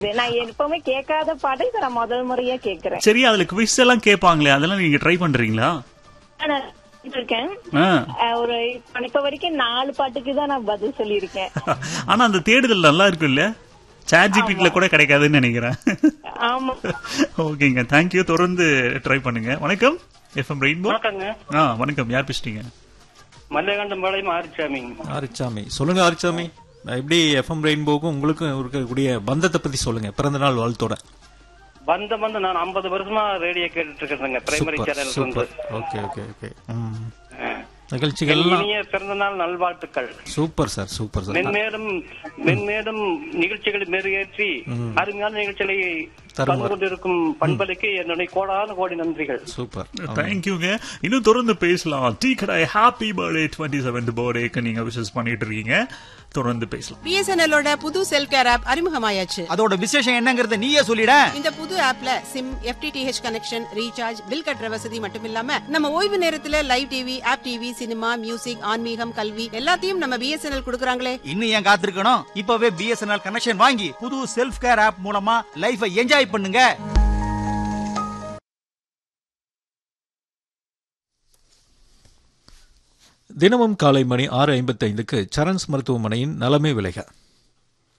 நான் எப்பவுமே கேட்காத பாட்டு இதை நான் முதல் முறையா கேக்குறேன் சரி அதுல குவிஸ் எல்லாம் கேட்பாங்களே அதெல்லாம் நீங்க ட்ரை பண்றீங்களா நான் இருக்கேன் ஆ. அஹ் ஒரு இப்ப- இப்ப வரைக்கும் நாலு பாட்டுக்கு தான் நான் பதில் சொல்லியிருக்கேன் ஆனா அந்த தேடுதல் நல்லா இருக்கும் இல்ல சாட் ஜிபிடில கூட கிடைக்காதுன்னு நினைக்கிறேன் ஆமா ஓகேங்க தேங்க்யூ தொடர்ந்து ட்ரை பண்ணுங்க வணக்கம் எஃப்எம் ரெயின்போ வணக்கங்க ஆ வணக்கம் யார் பேசுறீங்க மல்லகாண்டம் பாளையம் ஆரிச்சாமி ஆரிச்சாமி சொல்லுங்க ஆரிச்சாமி எப்படி எஃப்எம் ரெயின்போக்கும் உங்களுக்கும் இருக்கக்கூடிய பந்தத்தை பத்தி சொல்லுங்க பிறந்த நாள் வாழ்த்தோட வந்த வந்து நான் 50 வருஷமா ரேடியோ கேட்டுட்டு இருக்கிறேங்க பிரைமரி சூப்பர் சேனல் இருந்து சூப்பர் ஓகே ஓகே ஓகே ம். அஹ். நிகழ்ச்சிகள்லாம் இனிய பிறந்த நாள் நல்வாழ்த்துக்கள் சூப்பர் சார் சூப்பர் சார் மென்மேலும் மென்மேலும் நிகழ்ச்சிகளை மெருகேற்றி அருமையான நிகழ்ச்சிகளை தருமாறு. பங்கு கொண்டிருக்கும் பண்பலைக்கு என்னுடைய கோடான கோடி நன்றிகள் சூப்பர் தேங்க்யூங்க இன்னும் தொடர்ந்து பேசலாம் டீ கடாய் ஹாப்பி பர்த்டே டுவெண்ட்டி செவன்த் பர்த்டேக்கு நீங்க விஷஸ் பண்ணிட்டு இருக்கீங்க தொடர்ந்து பேசலாம் பிஎஸ்என்எல்லோட புது செல்ஃப் கேர் ஆப் அறிமுகமாயாச்சு அதோட விசேஷம் என்னங்கறத நீயே சொல்லிட இந்த புது ஆப்ல SIM FTTH connection recharge bill கட்டுற வசதி மட்டும் இல்லாம நம்ம ஓய்வு நேரத்துல live TV app TV cinema music ஆன்மீகம் கல்வி எல்லாத்தையும் நம்ம பிஎஸ்என்எல் கொடுக்கறாங்களே இன்னும் ஏன் காத்திருக்கணும் இப்பவே பிஎஸ்என்எல் கனெக்ஷன் வாங்கி புது செல்ஃப் கேர் ஆப் மூலமா லைஃபை என்ஜாய் பண்ணுங்க தினமும் காலை மணி ஆறு ஐம்பத்தைந்துக்கு சரண்ஸ் மருத்துவமனையின் நலமே விலைக